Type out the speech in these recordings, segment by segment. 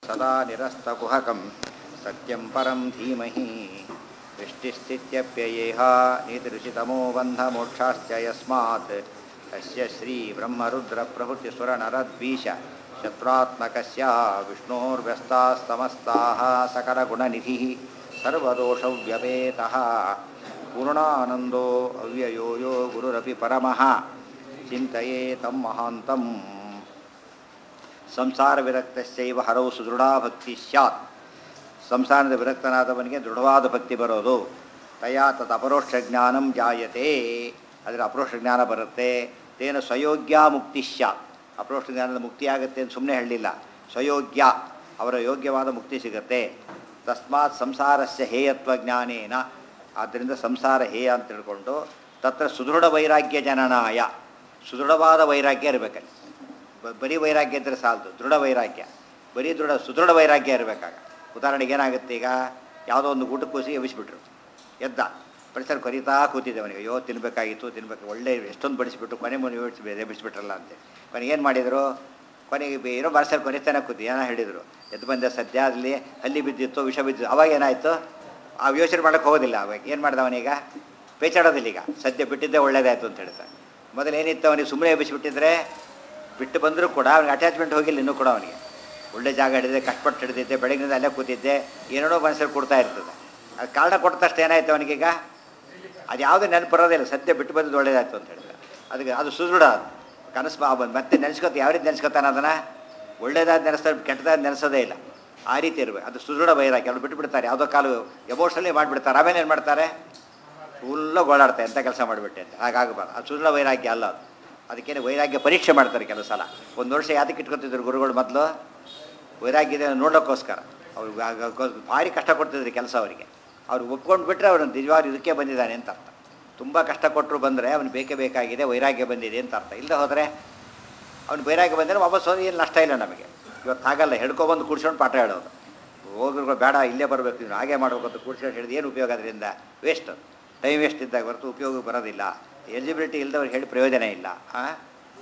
सदा निरस्तकुहकं सत्यं परं धीमहि सृष्टिस्थित्यप्ययेह नीतिरुचितमो बन्धमोक्षाश्च यस्मात् तस्य श्रीब्रह्मरुद्रप्रभृतिसुरनरद्वीष शत्रुत्मकस्य विष्णोर्व्यस्तास्तमस्ताः सकलगुणनिधिः सर्वदोषव्यपेतः पूर्णानन्दो अव्ययो यो गुरुरपि परमः ಚಿಂತೆಯೇ ತಮ್ಮ ಮಹಾಂತಂ ಸಂಸಾರ ವಿರಕ್ತಸ್ಯೈವ ಹರವು ಸುದೃಢಾ ಭಕ್ತಿ ಸ್ಯಾತ್ ಸಂಸಾರದ ವಿರಕ್ತನಾದವನಿಗೆ ದೃಢವಾದ ಭಕ್ತಿ ಬರೋದು ತಯಾ ತತ್ ಅಪರೋಕ್ಷ ಜ್ಞಾನಂ ಜಾಯತೆ ಅದರ ಅಪರೋಕ್ಷ ಜ್ಞಾನ ಬರುತ್ತೆ ತೇನ ಸ್ವಯೋಗ್ಯ ಮುಕ್ತಿ ಸ್ಯಾತ್ ಅಪರೋಕ್ಷ ಜ್ಞಾನದ ಮುಕ್ತಿ ಆಗುತ್ತೆ ಅಂತ ಸುಮ್ಮನೆ ಹೇಳಲಿಲ್ಲ ಸ್ವಯೋಗ್ಯ ಅವರ ಯೋಗ್ಯವಾದ ಮುಕ್ತಿ ಸಿಗುತ್ತೆ ತಸ್ಮಾತ್ ಸಂಸಾರಸ್ಯ ಹೇಯತ್ವ ಜ್ಞಾನೇನ ಆದ್ದರಿಂದ ಸಂಸಾರ ಹೇಯ ಅಂತ ತಿಳ್ಕೊಂಡು ತತ್ರ ಸುದೃಢ ವೈರಾಗ್ಯ ಜನನಾಯ ಸುದೃಢವಾದ ವೈರಾಗ್ಯ ಇರಬೇಕಲ್ಲಿ ಬ- ಬರೀ ವೈರಾಗ್ಯ ಇದ್ದರೆ ಸಾಲದು ದೃಢ ವೈರಾಗ್ಯ ಬರೀ ದೃಢ ಸುದೃಢ ವೈರಾಗ್ಯ ಇರಬೇಕಾಗ ಉದಾಹರಣೆಗೆ ಏನಾಗುತ್ತೆ ಈಗ ಯಾವುದೋ ಒಂದು ಊಟಕ್ಕೆ ಕೂಸಿ ಎಬ್ಬಿಸ್ಬಿಟ್ರು ಎದ್ದ ಪರಿಸರ ಕರೀತಾ ಕೂತಿದ್ದೆ ಅವನಿಗೆ ಅಯ್ಯೋ ತಿನ್ನಬೇಕಾಗಿತ್ತು ತಿನ್ಬೇಕು ಒಳ್ಳೆ ಎಷ್ಟೊಂದು ಬಡಿಸ್ಬಿಟ್ಟು ಕೊನೆ ಮುನೆ ಎಬ್ಬಿಸ್ಬಿಟ್ರಲ್ಲ ಅಂತೆ ಕೊನೆಗೆ ಏನು ಮಾಡಿದರು ಕೊನೆಗೆ ಬೆ- ಏನೋ ಬರ್ಸರ್ ಕೊನೆತಾನೆ ಕೂತಿ ಏನೋ ಹೇಳಿದರು ಎದ್ದು ಬಂದೆ ಸದ್ಯ ಅಲ್ಲಿ ಹಲ್ಲಿ ಬಿದ್ದಿತ್ತು ವಿಷ ಬಿದ್ದಿತ್ತು ಅವಾಗ ಏನಾಯಿತು ಆ ಯೋಚನೆ ಮಾಡೋಕ್ಕೆ ಹೋಗೋದಿಲ್ಲ ಅವಾಗ ಏನು ಮಾಡ್ದ ಅವನೀಗ ಪೇಚಾಡೋದಿಲ್ಲ ಈಗ ಸದ್ಯ ಬಿಟ್ಟಿದ್ದೇ ಒಳ್ಳೇದಾಯಿತು ಅಂತ ಹೇಳ್ತಾರೆ ಮೊದಲು ಏನಿತ್ತು ಅವನಿಗೆ ಸುಮ್ಮನೆ ಎಬ್ಬಿಸಿಬಿಟ್ಟಿದ್ರೆ ಬಿಟ್ಟು ಬಂದರೂ ಕೂಡ ಅವನಿಗೆ ಅಟ್ಯಾಚ್ಮೆಂಟ್ ಹೋಗಿಲ್ಲ ಇನ್ನೂ ಕೂಡ ಅವನಿಗೆ ಒಳ್ಳೆ ಜಾಗ ಹಿಡಿದೆ ಕಷ್ಟಪಟ್ಟು ಹಿಡಿದಿದ್ದೆ ಬೆಳಗಿನಿಂದ ಅಲ್ಲೇ ಕೂತಿದ್ದೆ ಏನೇನೋ ಮನಸ್ಸಲ್ಲಿ ಕೊಡ್ತಾ ಇರ್ತದೆ ಅದು ಕಾರಣ ಕೊಟ್ಟ ತಕ್ಷಣ ಏನಾಯ್ತು ಅವನಿಗೀಗ ಅದು ಯಾವುದೇ ನೆನಪು ಬರೋದಿಲ್ಲ ಸದ್ಯ ಬಿಟ್ಟು ಬಂದದ್ದು ಒಳ್ಳೇದಾಯ್ತು ಅಂತ ಹೇಳಿದ್ರೆ ಅದಕ್ಕೆ ಅದು ಸುದೃಢ ಅದು ಕನಸು ಬಾ- ಬಂದ್- ಮತ್ತೆ ನೆನೆಸ್ಕೊತ ಯಾವ ರೀತಿ ನೆನೆಸ್ಕೊತಾನೆ ಅದನ್ನು ಒಳ್ಳೇದಾದ ನೆನೆಸ್ತಾರೆ ಕೆಟ್ಟದಾದ ನೆನೆಸೋದೇ ಇಲ್ಲ ಆ ರೀತಿ ಇರಬೇಕು ಅದು ಸುದೃಢ ವೈರಾಗ್ಯ ಕೆಲವು ಬಿಟ್ಟು ಬಿಡ್ತಾರೆ ಯಾವುದೋ ಕಾಲು ಎಮೋಷನಲಿ ಮಾಡಿಬಿಡ್ತಾರೆ ಆಮೇಲೆ ಏನು ಮಾಡ್ತಾರೆ ಫುಲ್ಲು ಗೋಳಾಡ್ತಾರೆ ಎಂಥ ಕೆಲಸ ಮಾಡಿಬಿಟ್ಟೆ ಅಂತ ಹಾಗಾಗಬಾರ್ದು ಅದು ಸುಳ್ಳ ವೈರಾಗ್ಯ ಅಲ್ಲ ಅದು ಅದಕ್ಕೇನೆ ವೈರಾಗ್ಯ ಪರೀಕ್ಷೆ ಮಾಡ್ತಾರೆ ಕೆಲವು ಸಲ ಒಂದು ವರ್ಷ ಯಾತಕ್ಕೆ ಇಟ್ಕೊತಿದ್ರು ಗುರುಗಳು ಮೊದಲು ವೈರಾಗ್ಯ ಇದೆ ನೋಡೋಕ್ಕೋಸ್ಕರ ಅವ್ರಿಗೆ ಆಗ- ಗೊ- ಭಾರಿ ಕಷ್ಟ ಕೊಡ್ತಿದ್ರು ಕೆಲಸ ಅವರಿಗೆ ಅವ್ರು ಒಪ್ಕೊಂಡು ಬಿಟ್ಟರೆ ಅವನು ನಿಜವಾದ ಇದಕ್ಕೆ ಬಂದಿದ್ದಾನೆ ಅಂತ ಅರ್ಥ ತುಂಬ ಕಷ್ಟ ಕೊಟ್ಟರು ಬಂದರೆ ಅವನು ಬೇಕೇ ಬೇಕಾಗಿದೆ ವೈರಾಗ್ಯ ಬಂದಿದೆ ಅಂತ ಅರ್ಥ ಇಲ್ಲದೆ ಹೋದರೆ ಅವ್ನು ವೈರಾಗ್ಯ ಬಂದರೆ ವಾಪಸ್ ಹೋದ್ರೆ ಏನು ನಷ್ಟ ಇಲ್ಲ ನಮಗೆ ಇವತ್ತು ಹಾಗಲ್ಲ ಹಿಡ್ಕೊಬಂದು ಕೂಡ್ಸ್ಕೊಂಡು ಪಾಠ ಹೇಳೋದು ಹೋಗಿರೋ ಬೇಡ ಇಲ್ಲೇ ಬರಬೇಕು ನೀನು ಹಾಗೆ ಮಾಡ್ಬೇಕು ಅಂತ ಕೂಡ್ಸ್ಕೊಂಡು ಹೇಳಿದ್ರೆ ಏನು ಉಪಯೋಗ ಅದರಿಂದ ವೇಸ್ಟ್ ಟೈಮ್ ವೇಸ್ಟ್ ಇದ್ದಾಗ ಹೊರತು ಉಪಯೋಗ ಬರೋದಿಲ್ಲ ಎಲಿಜಿಬಿಲಿಟಿ ಇಲ್ಲದವ್ರಿಗೆ ಹೇಳಿ ಪ್ರಯೋಜನ ಇಲ್ಲ ಹಾಂ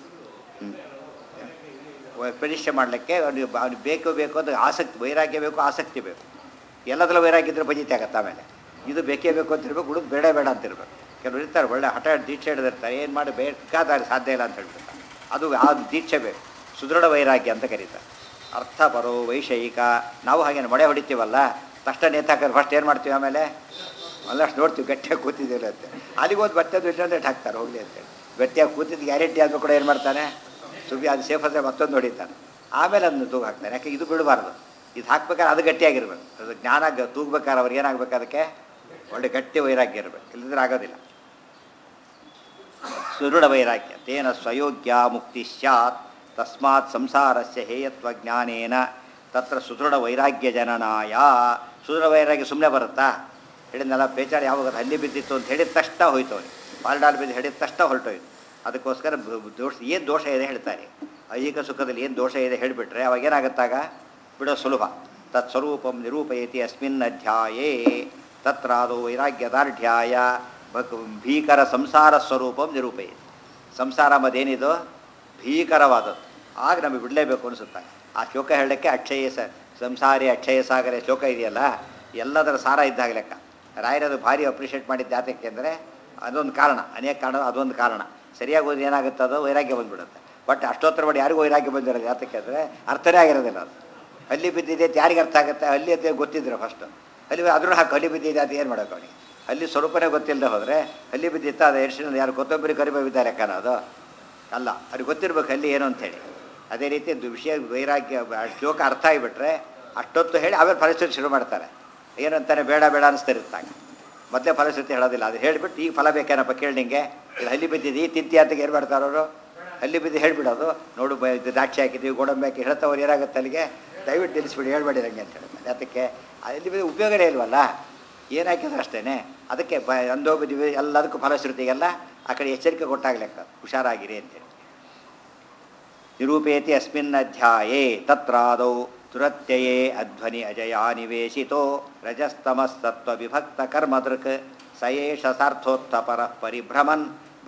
ಪರೀಕ್ಷೆ ಮಾಡಲಿಕ್ಕೆ ಅವ್ನಿಗೆ ಬ- ಅವ್ನಿಗೆ ಬೇಕು ಬೇಕು ಅಂತ ಆಸಕ್ತಿ ವೈರಾಗ್ಯ ಬೇಕು ಆಸಕ್ತಿ ಬೇಕು ಎಲ್ಲದರಲ್ಲೂ ವೈರಾಗ್ಯ ಇದ್ರೆ ಬಜಿತೆ ಆಗತ್ತೆ ಆಮೇಲೆ ಇದು ಬೇಕೇ ಬೇಕು ಅಂತ ಇರ್ಬೇಕು ಹುಡುಗ ಬೇಡ ಬೇಡ ಅಂತ ಇರ್ಬೇಕು ಕೆಲವರು ಇರ್ತಾರೆ ಒಳ್ಳೆ ಹಠ ದೀಕ್ಷೆ ಹಿಡಿದಿರ್ತಾರೆ ಏನು ಮಾಡಿ ಬೇಕಾದಾಗ ಸಾಧ್ಯ ಇಲ್ಲ ಅಂತ ಹೇಳ್ಬಿಡ್ತಾರೆ ಅದು ಆ ದೀಕ್ಷೆ ಬೇಕು ಸುದೃಢ ವೈರಾಗ್ಯ ಅಂತ ಕರೀತಾರೆ ಅರ್ಥ ಬರೋ ವೈಷಯಿಕ ನಾವು ಹಾಗೇನು ಮೊಳೆ ಹೊಡಿತೀವಲ್ಲ ತಕ್ಷಣ ನೇತಾಕರು ಫಸ್ಟ್ ಏನು ಮಾಡ್ತೀವಿ ಆಮೇಲೆ ಅಲ್ಲಷ್ಟು ನೋಡ್ತೀವಿ ಗಟ್ಟಿಯಾಗಿ ಕೂತಿದ್ದೀವಿ ಅಂತ ಅಲ್ಲಿಗೆ ಹೋದ್ ಬರ್ತದ್ದು ಇಲ್ಲಂದ್ರೆ ಹಾಕ್ತಾರೆ ಹೋಗಲಿ ಅಂತೇಳಿ ಗಟ್ಟಿಯಾಗಿ ಕೂತಿದ್ದು ಗ್ಯಾರಂಟಿ ಆದರೂ ಕೂಡ ಏನು ಮಾಡ್ತಾನೆ ಸುಬ್ಬಿ ಅದು ಸೇಫ್ ಅಂದರೆ ಮತ್ತೊಂದು ಹೊಡಿತಾನೆ ಆಮೇಲೆ ಅದನ್ನು ತೂಗ ಹಾಕ್ತಾನೆ ಯಾಕೆ ಇದು ಬಿಡಬಾರ್ದು ಇದು ಹಾಕ್ಬೇಕಾದ್ರೆ ಅದು ಗಟ್ಟಿಯಾಗಿರ್ಬೇಕು ಅದು ಜ್ಞಾನ ಗ- ತೂಗ್ಬೇಕಾದ್ರೆ ಅವ್ರಿಗೆ ಏನಾಗಬೇಕು ಅದಕ್ಕೆ ಒಳ್ಳೆ ಗಟ್ಟಿ ವೈರಾಗ್ಯ ಇರಬೇಕು ಇಲ್ಲದ್ರೆ ಆಗೋದಿಲ್ಲ ಸುದೃಢ ವೈರಾಗ್ಯ ತೇನ ಸ್ವಯೋಗ್ಯ ಮುಕ್ತಿ ಸ್ಯಾತ್ ತಸ್ಮಾತ್ ಸಂಸಾರಸ್ಯ ಹೇಯತ್ವ ಜ್ಞಾನೇನ ತತ್ರ ಸುದೃಢ ವೈರಾಗ್ಯ ಜನನಾಯ ಸುದೃಢ ವೈರಾಗ್ಯ ಸುಮ್ಮನೆ ಬರುತ್ತಾ ಹೇಳಿದ್ನೆಲ್ಲ ಪೇಚಾಡ ಯಾವಾಗ ಹಲ್ಲಿ ಬಿದ್ದಿತ್ತು ಅಂತ ಹೇಳಿದ ತಕ್ಷಣ ಹೋಯ್ತು ಅವನಿಗೆ ಪಾಲ್ಡಾಲ್ ಬಿದ್ದು ಹೇಳಿದ ತಕ್ಷಣ ಹೊರಟೋಯ್ತು ಅದಕ್ಕೋಸ್ಕರ ಬ- ಬ- ದೋಷ ಏನು ದೋಷ ಇದೆ ಹೇಳ್ತಾರೆ ಐಹಿಕ ಸುಖದಲ್ಲಿ ಏನು ದೋಷ ಇದೆ ಹೇಳಿಬಿಟ್ರೆ ಅವಾಗ ಏನಾಗುತ್ತಾಗ ಬಿಡೋ ಸುಲಭ ತತ್ಸ್ವರೂಪಂ ನಿರೂಪಯತಿ ಅಸ್ಮಿನ್ ಅಧ್ಯಾಯೇ ತತ್ರಾದೋ ವೈರಾಗ್ಯದಾರ್ಢ್ಯಾಯ ಭಕ್ ಭೀಕರ ಸಂಸಾರ ಸ್ವರೂಪಂ ನಿರೂಪಯತಿ ಸಂಸಾರ ಮದೇನಿದು ಭೀಕರವಾದದ್ದು ಆಗ ನಮಗೆ ಬಿಡಲೇಬೇಕು ಅನಿಸುತ್ತೆ ಆ ಶ್ಲೋಕ ಹೇಳಕ್ಕೆ ಅಕ್ಷಯ ಸ ಸಂಸಾರಿ ಅಕ್ಷಯ ಸಾಗರ ಶ್ಲೋಕ ಇದೆಯಲ್ಲ ಎಲ್ಲದರ ಸಾರ ಇದ್ದಾಗ ಲೆಕ್ಕ ರಾಯರದು ಭಾರಿ ಅಪ್ರಿಷಿಯೇಟ್ ಮಾಡಿದ್ದು ಯಾತಕ್ಕೆ ಅಂದರೆ ಅದೊಂದು ಕಾರಣ ಅನೇಕ ಕಾರಣ ಅದೊಂದು ಕಾರಣ ಸರಿಯಾಗಿ ಓದಿ ಏನಾಗುತ್ತೆ ಅದು ವೈರಾಗ್ಯ ಬಂದ್ಬಿಡುತ್ತೆ ಬಟ್ ಅಷ್ಟೋತ್ತರ ಮಾಡಿ ಯಾರಿಗೂ ವೈರಾಗ್ಯ ಬಂದಿರೋದು ಯಾತಕ್ಕೆ ಅಂದರೆ ಅರ್ಥನೇ ಆಗಿರೋದಿಲ್ಲ ಅದು ಅಲ್ಲಿ ಬಿದ್ದಿದೆ ಅಂತ ಯಾರಿಗೆ ಅರ್ಥ ಆಗುತ್ತೆ ಅಲ್ಲಿ ಅಂತ ಗೊತ್ತಿದ್ರೆ ಫಸ್ಟ್ ಅಲ್ಲಿ ಅದ್ರೂ ಹಾಕಿ ಅಲ್ಲಿ ಬಿದ್ದಿದೆ ಅಂತ ಏನು ಮಾಡೋಕೆ ಅವನಿಗೆ ಅಲ್ಲಿ ಸ್ವರೂಪನೇ ಗೊತ್ತಿಲ್ಲದೆ ಹೋದರೆ ಅಲ್ಲಿ ಬಿದ್ದಿತ್ತ ಅದು ಎಡ್ಸಿನಲ್ಲಿ ಯಾರು ಕೊತ್ತಂಬರಿ ಕರಿಬೇವಿದ್ದಾರೆ ಲೆಕ್ಕನ ಅದು ಅಲ್ಲ ಅವ್ರಿಗೆ ಗೊತ್ತಿರ್ಬೇಕು ಅಲ್ಲಿ ಏನು ಅಂತೇಳಿ ಅದೇ ರೀತಿ ದು- ವಿಷಯ ವೈರಾಗ್ಯ ಆ ಶ್ಲೋಕ ಅರ್ಥ ಆಗಿಬಿಟ್ರೆ ಅಷ್ಟೊತ್ತು ಹೇಳಿ ಆಮೇಲೆ ಫಲಶ್ರುತಿ ಶುರು ಮಾಡ್ತಾರೆ ಏನಂತಾನೆ ಬೇಡ ಬೇಡ ಅನಿಸ್ತಿರುತ್ತಾಗ ಮೊದಲೇ ಫಲಶ್ರುತಿ ಹೇಳೋದಿಲ್ಲ ಅದು ಹೇಳಿಬಿಟ್ಟು ಈಗ ಫಲ ಬೇಕೇನಪ್ಪ ಕೇಳಿ ನಿಂಗೆ ಇದು ಹಲ್ಲಿ ಬಿದ್ದಿದ್ದು ಈ ತಿಂತಿ ಅಂತ ಏನು ಮಾಡ್ತಾರೆ ಅವರು ಹಲ್ಲಿ ಬಿದ್ದು ಹೇಳ್ಬಿಡೋದು ನೋಡು ಬ ಇದು ದ್ರಾಕ್ಷಿ ಹಾಕಿದ್ದೀವಿ ಗೋಡಂಬಿ ಹಾಕಿ ಹೇಳ್ತವ್ರು ಏನಾಗುತ್ತೆ ಅಲ್ಲಿಗೆ ದಯವಿಟ್ಟು ನಿಲ್ಲಿಸ್ಬಿಡಿ ಹೇಳ್ಬೇಡಿ ನನಗೆ ಅಂತ ಹೇಳ್ತಾರೆ ಅದಕ್ಕೆ ಅಲ್ಲಿ ಬಿದ್ದು ಉಪಯೋಗನೇ ಇಲ್ವಲ್ಲ ಏನು ಹಾಕಿದ್ರು ಅಷ್ಟೇ ಅದಕ್ಕೆ ಬ ಅಂದೋ ಬಿದ್ದೀವಿ ಎಲ್ಲದಕ್ಕೂ ಫಲಶ್ರುತಿಗೆಲ್ಲ ಆ ಕಡೆ ಎಚ್ಚರಿಕೆ ಕೊಟ್ಟಾಗ್ಲೆಕ್ಕ ಹುಷಾರಾಗಿರಿ ಅಂತೇಳಿ ನಿರೂಪೇತಿ ಅಸ್ಮಿನ್ ಅಧ್ಯಾಯೇ ತತ್ರಾದೌ ತುರತ್ಯಯೇ ಅಧ್ವನಿ ಅಜಯಾ ನಿವೇಶಿತೋ ರಜಸ್ತಮಸ್ತತ್ವ ವಿಭಕ್ತ ಕರ್ಮದೃಕ್ ಸಯೇಷ ಸಾರ್ಥೋತ್ತಪರ ಪರಿಭ್ರಮನ್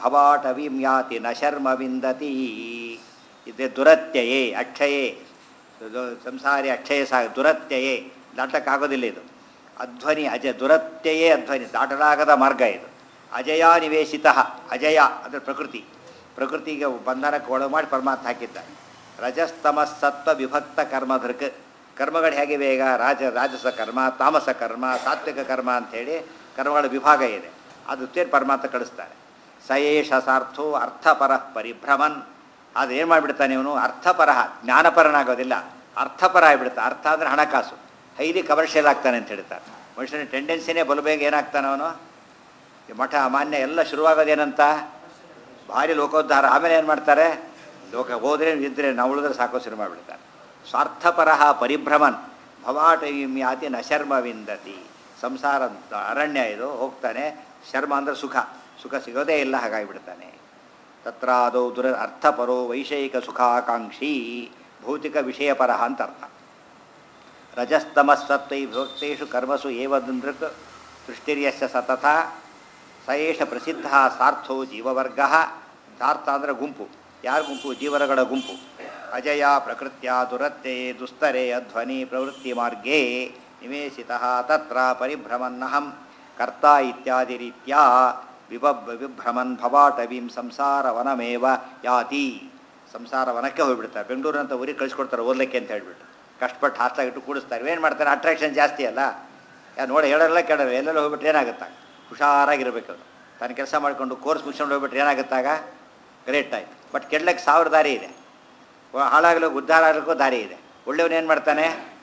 ಭವಾಟವೀಂ ಯಾತಿ ನ ಶರ್ಮ ವಿಂದತಿ ಇದೆ ದುರತ್ಯಯೇ ಅಕ್ಷಯೇ ಇದು ಸಂಸಾರಿ ಅಕ್ಷಯ ಸಾ ದುರತ್ಯಯೇ ದಾಟಕ್ಕಾಗೋದಿಲ್ಲ ಇದು ಅಧ್ವನಿ ಅಜ ದುರತ್ಯಯೇ ಅಧ್ವನಿ ದಾಟಲಾಗದ ಮಾರ್ಗ ಇದು ಅಜಯ ನಿವೇಶಿತ ಅಜಯ ಅಂದರೆ ಪ್ರಕೃತಿ ಪ್ರಕೃತಿಗೆ ಬಂಧನಕ್ಕೆ ಒಳಗೆ ಮಾಡಿ ಪರಮಾತ್ಮ ಹಾಕಿದ್ದಾನೆ ರಜಸ್ತಮಸ್ಸತ್ವ ವಿಭಕ್ತ ಕರ್ಮಧೃಕ್ ಕರ್ಮಗಳು ಹೇಗಿವೆ ಈಗ ರಾಜ ರಾಜಸ ಕರ್ಮ ತಾಮಸ ಕರ್ಮ ಸಾತ್ವಿಕ ಕರ್ಮ ಅಂಥೇಳಿ ಕರ್ಮಗಳ ವಿಭಾಗ ಇದೆ ಅದು ತೇರು ಪರಮಾತ್ಮ ಕಳಿಸ್ತಾರೆ ಸಯೇಷ ಸಾರ್ಥೋ ಅರ್ಥಪರ ಪರಿಭ್ರಮನ್ ಅದು ಏನು ಮಾಡಿಬಿಡ್ತಾನೆ ಇವನು ಅರ್ಥಪರ ಜ್ಞಾನಪರನಾಗೋದಿಲ್ಲ ಅರ್ಥಪರ ಆಗಿಬಿಡ್ತಾನೆ ಅರ್ಥ ಅಂದರೆ ಹಣಕಾಸು ಹೈಲಿ ಕಮರ್ಷಿಯಲ್ ಆಗ್ತಾನೆ ಅಂತ ಹೇಳ್ತಾರೆ ಮನುಷ್ಯನ ಟೆಂಡೆನ್ಸಿನೇ ಬಲು ಬೇಗ ಏನಾಗ್ತಾನೆ ಅವನು ಈ ಮಠ ಮಾನ್ಯ ಎಲ್ಲ ಶುರುವಾಗೋದೇನಂತ ಭಾರಿ ಲೋಕೋದ್ಧಾರ ಆಮೇಲೆ ಏನು ಮಾಡ್ತಾರೆ ಲೋಕ ಹೋದ್ರೆ ಇದ್ರೆ ನಾವು ಉಳಿದ್ರೆ ಸಾಕೋ ಶುರು ಮಾಡಿಬಿಡ್ತಾರೆ ಸ್ವಾರ್ಥಪರ ಪರಿಭ್ರಮನ್ ಭವಾಟ ಯಾತಿ ನ ಶರ್ಮ ವಿಂದತಿ ಸಂಸಾರ ಅಂತ ಅರಣ್ಯ ಇದು ಹೋಗ್ತಾನೆ ಶರ್ಮ ಅಂದರೆ ಸುಖ ಸುಖ ಸಿಗೋದೇ ಇಲ್ಲ ಹಾಗಾಗಿಬಿಡ್ತಾನೆ ತತ್ರಾದೌ ದುರ ಅರ್ಥಪರೋ ವೈಷಯಿಕ ಸುಖಾಕಾಂಕ್ಷಿ ಭೌತಿಕ ವಿಷಯಪರ ಅಂತ ಅರ್ಥ ರಜಸ್ತಮಸ್ವತ್ವೈ ಭಕ್ತೇಷು ಕರ್ಮಸು ಏವ ದೃಕ್ ದೃಷ್ಟಿರ್ಯಸ್ಯ ಸತತ ಸ ಏಷ ಪ್ರಸಿದ್ಧ ಸಾರ್ಥೋ ಜೀವವರ್ಗ ಸಾರ್ಥ ಅಂದರೆ ಗುಂಪು ಯಾರ ಗುಂಪು ಜೀವರಗಳ ಗುಂಪು ಅಜಯ ಪ್ರಕೃತ್ಯ ದುರತ್ತೆ ದುಸ್ತರೆ ಅಧ್ವನಿ ಪ್ರವೃತ್ತಿ ಮಾರ್ಗೇ ನಿವೇಶಿತ ತತ್ರ ಪರಿಭ್ರಮನ್ನಹಂ ಕರ್ತ ಇತ್ಯಾದಿ ರೀತ್ಯಾ ವಿಬಬ್ ವಿಭ್ರಮನ್ ಭವಾಟವೀಂ ಸಂಸಾರ ವನಮೇವ ಯಾತಿ ಸಂಸಾರ ವನಕ್ಕೆ ಹೋಗ್ಬಿಡ್ತಾರೆ ಬೆಂಗಳೂರಿನಂತ ಊರಿಗೆ ಕಳಿಸ್ಕೊಡ್ತಾರೆ ಓದಲಿಕ್ಕೆ ಅಂತ ಹೇಳ್ಬಿಟ್ಟು ಕಷ್ಟಪಟ್ಟು ಹಾಸ್ಲಾಗಿಟ್ಟು ಕೂಡಿಸ್ತಾರೆ ಏನು ಮಾಡ್ತಾರೆ ಅಟ್ರಾಕ್ಷನ್ ಜಾಸ್ತಿ ಅಲ್ಲ ಯಾರು ನೋಡಿ ಹೇಳಲ್ಲ ಕೇಳಲ್ಲ ಎಲ್ಲೆಲ್ಲ ಹೋಗ್ಬಿಟ್ರೆ ಏನಾಗುತ್ತಾಗ ಹುಷಾರಾಗಿರ್ಬೇಕು ಅವನು ತಾನು ಕೆಲಸ ಮಾಡಿಕೊಂಡು ಕೋರ್ಸ್ ಮುಗಿಸ್ಕೊಂಡು ಹೋಗ್ಬಿಟ್ರೆ ಏನಾಗುತ್ತಾಗ ಗ್ರೇಟ್ ಆಯ್ತು ಬಟ್ ಕೆಡ್ಲಕ್ಕೆ ಸಾವಿರ ದಾರಿ ಇದೆ ಹಾಳಾಗಲು ಉದ್ಧಾರ ಆಗಲಿಕ್ಕೂ ದಾರಿ ಇದೆ ಒಳ್ಳೆಯವನು ಏನು ಮಾಡ್ತಾನೆ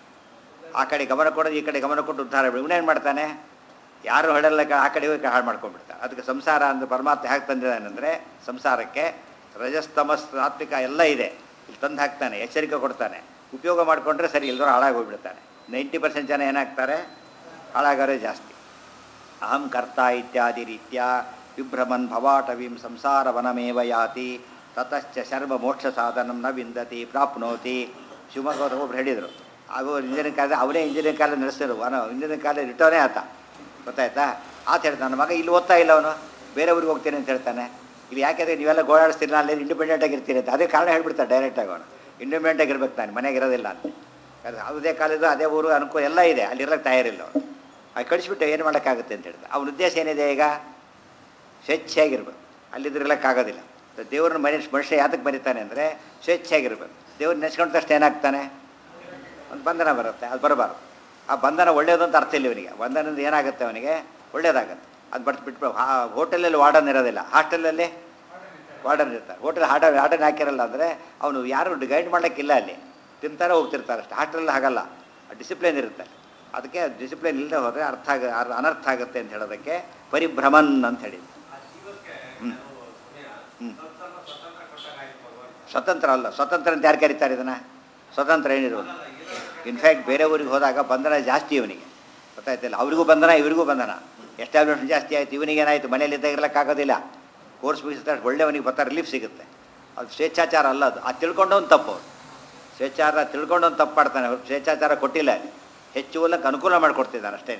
ಆ ಕಡೆ ಗಮನ ಕೊಡೋದು ಈ ಕಡೆ ಗಮನ ಕೊಟ್ಟು ಉದ್ಧಾರ ಇವನೇನು ಮಾಡ್ತಾನೆ ಯಾರು ಹೇಳಲ್ಲ ಆ ಕಡೆ ಹೋಗಿ ಹಾಳು ಮಾಡ್ಕೊಂಡ್ಬಿಡ್ತಾರೆ ಅದಕ್ಕೆ ಸಂಸಾರ ಅಂದ್ರೆ ಪರಮಾತ್ಮ ಹೇಗೆ ತಂದಿದ್ದಾನೆಂದರೆ ಸಂಸಾರಕ್ಕೆ ರಜಸ್ತಮಸ್ ಸಾತ್ವಿಕ ಎಲ್ಲ ಇದೆ ಇಲ್ಲಿ ತಂದು ಹಾಕ್ತಾನೆ ಎಚ್ಚರಿಕೆ ಕೊಡ್ತಾನೆ ಉಪಯೋಗ ಮಾಡಿಕೊಂಡ್ರೆ ಸರಿ ಇಲ್ದೋ ಹಾಳಾಗಿ ಹೋಗ್ಬಿಡ್ತಾನೆ ನೈಂಟಿ ಪರ್ಸೆಂಟ್ ಜನ ಏನಾಗ್ತಾರೆ ಹಾಳಾಗೋರೇ ಜಾಸ್ತಿ ಅಹಂ ಕರ್ತ ಇತ್ಯಾದಿ ರೀತ್ಯ ವಿಭ್ರಮನ್ ಭವಾಟವೀಂ ಸಂಸಾರ ವನಮೇವ ಯಾತಿ ತತಶ್ಚ ಶರ್ಮ ಮೋಕ್ಷ ಸಾಧನಂ ನ ವಿಂದತಿ ಪ್ರಾಪ್ನೋತಿ ಶಿವಮೊಗ್ಗದವರು ಒಬ್ರು ಹೇಳಿದರು ಹಾಗೂ ಇಂಜಿನಿಯರಿಂಗ್ ಕಾಲದ ಅವನೇ ಇಂಜಿನಿಯರಿಂಗ್ ಕಾಲೇಜ್ ನಡೆಸಿದ್ರು ಅವನು ಇಂಜಿನಿಯರಿಂಗ್ ಕಾಲೇಜ್ ರಿಟರ್ನೇ ಆತ ಗೊತ್ತಾಯ್ತಾ ಆತ ಹೇಳ್ತಾನೆ ನನ್ನ ಮಗ ಇಲ್ಲಿ ಓದ್ತಾ ಇಲ್ಲ ಅವನು ಬೇರೆ ಊರಿಗೆ ಹೋಗ್ತೀನಿ ಅಂತ ಹೇಳ್ತಾನೆ ಇಲ್ಲಿ ಯಾಕೆಂದರೆ ನೀವೆಲ್ಲ ಗೋಳಾಡಿಸ್ತೀರಿ ಅಲ್ಲಿ ಇಂಡಿಪೆಂಡೆಂಟ್ ಆಗಿರ್ತೀರಿ ಅಂತ ಅದೇ ಕಾರಣ ಹೇಳ್ಬಿಡ್ತಾರೆ ಡೈರೆಕ್ಟಾಗಿ ಅವನು ಇಂಡಿಪೆಂಡೆಂಟ್ ಆಗಿರ್ಬೇಕು ನಾನು ಮನೆಗೆ ಇರೋದಿಲ್ಲ ಅಂತ ಅದು ಅದೇ ಕಾಲೇಜು ಅದೇ ಊರು ಅನುಕೂಲ ಎಲ್ಲ ಇದೆ ಅಲ್ಲಿರೋಕ್ಕೆ ತಯಾರಿಲ್ಲ ಅವನು ಅದು ಕಳಿಸ್ಬಿಟ್ಟು ಏನು ಮಾಡೋಕ್ಕಾಗುತ್ತೆ ಅಂತ ಹೇಳ್ತಾರೆ ಅವನ ಉದ್ದೇಶ ಏನಿದೆ ಈಗ ಸ್ವೇಚ್ಛೆಯಾಗಿರ್ಬೇಕು ಅಲ್ಲಿದ್ದಿರಲಿಕ್ಕಾಗೋದಿಲ್ಲ ದೇವ್ರನ್ನ ಮನುಷ್ಯ ಮನುಷ್ಯ ಯಾತಕ್ಕೆ ಬರೀತಾನೆ ಅಂದರೆ ಸ್ವೇಚ್ಛೆಯಾಗಿರ್ಬೇಕು ದೇವ್ರು ನೆನೆಸ್ಕೊಂಡ ತಕ್ಷಣ ಏನಾಗ್ತಾನೆ ಒಂದು ಬಂಧನ ಬರುತ್ತೆ ಅದು ಬರಬಾರ್ದು ಆ ಬಂಧನ ಒಳ್ಳೆಯದು ಅಂತ ಅರ್ಥ ಇಲ್ಲ ಇವನಿಗೆ ಬಂಧನದಿಂದ ಏನಾಗುತ್ತೆ ಅವನಿಗೆ ಒಳ್ಳೇದಾಗತ್ತೆ ಅದು ಬಟ್ ಬಿಟ್ಬಿಟ್ಟು ಹೋಟೆಲಲ್ಲಿ ವಾರ್ಡನ್ ಇರೋದಿಲ್ಲ ಹಾಸ್ಟೆಲಲ್ಲಿ ವಾರ್ಡನ್ ಇರ್ತಾರೆ ಹೋಟೆಲ್ ಹಾಡ ವಾರ್ಡನ್ ಹಾಕಿರಲ್ಲ ಅಂದರೆ ಅವನು ಯಾರು ಗೈಡ್ ಮಾಡೋಕ್ಕಿಲ್ಲ ಅಲ್ಲಿ ತಿಂತಾರೆ ಹೋಗ್ತಿರ್ತಾರೆ ಅಷ್ಟೇ ಹಾಸ್ಟೆಲಲ್ಲಿ ಹಾಗಲ್ಲ ಡಿಸಿಪ್ಲಿನ್ ಇರುತ್ತೆ ಅದಕ್ಕೆ ಡಿಸಿಪ್ಲಿನ್ ಇಲ್ಲದೆ ಹೋದರೆ ಅರ್ಥ ಆಗ ಅರ್- ಅನರ್ಥ ಆಗುತ್ತೆ ಅಂತ ಹೇಳೋದಕ್ಕೆ ಪರಿಭ್ರಮನ್ ಅಂತ ಹೇಳಿ ಹ್ಞೂ ಹ್ಞೂ ಸ್ವತಂತ್ರ ಅಲ್ಲ ಸ್ವತಂತ್ರ ಅಂತ ಯಾರು ಕರೀತಾರೆ ಇದನ್ನು ಸ್ವತಂತ್ರ ಏನಿರೋದು ಇನ್ಫ್ಯಾಕ್ಟ್ ಬೇರೆ ಊರಿಗೆ ಹೋದಾಗ ಬಂಧನ ಜಾಸ್ತಿ ಇವನಿಗೆ ಗೊತ್ತಾಯ್ತಿಲ್ಲ ಅವರಿಗೂ ಬಂಧನ ಇವರಿಗೂ ಬಂಧನ ಎಸ್ಟಾಬ್ಲಿಷ್ಮೆಂಟ್ ಜಾಸ್ತಿ ಆಯಿತು ಇವನಿಗೆ ಏನಾಯಿತು ಮನೇಲಿ ಇರಲಿಕ್ಕಾಗೋದಿಲ್ಲ ಕೋರ್ಸ್ ಮುಗಿಸಿದ ಒಳ್ಳೆಯವನಿಗೆ ಬರ್ತಾ ರಿಲೀಫ್ ಸಿಗುತ್ತೆ ಅದು ಸ್ವೇಚ್ಛಾಚಾರ ಅಲ್ಲ ಅದು ಅದು ತಿಳ್ಕೊಂಡವನು ತಪ್ಪು ಅವ್ನು. ಸ್ವೇಚ್ಛಾಚಾರ ತಿಳ್ಕೊಂಡವನು ತಪ್ಪು ಮಾಡ್ತಾನೆ ಅವ್ರು ಸ್ವೇಚ್ಛಾಚಾರ ಕೊಟ್ಟಿಲ್ಲ ಅಲ್ಲಿ ಹೆಚ್ಚು ಒಲ್ಲಕ್ಕೆ ಅನುಕೂಲ ಮಾಡಿಕೊಡ್ತಿದ್ದಾನೆ ಅಷ್ಟೇ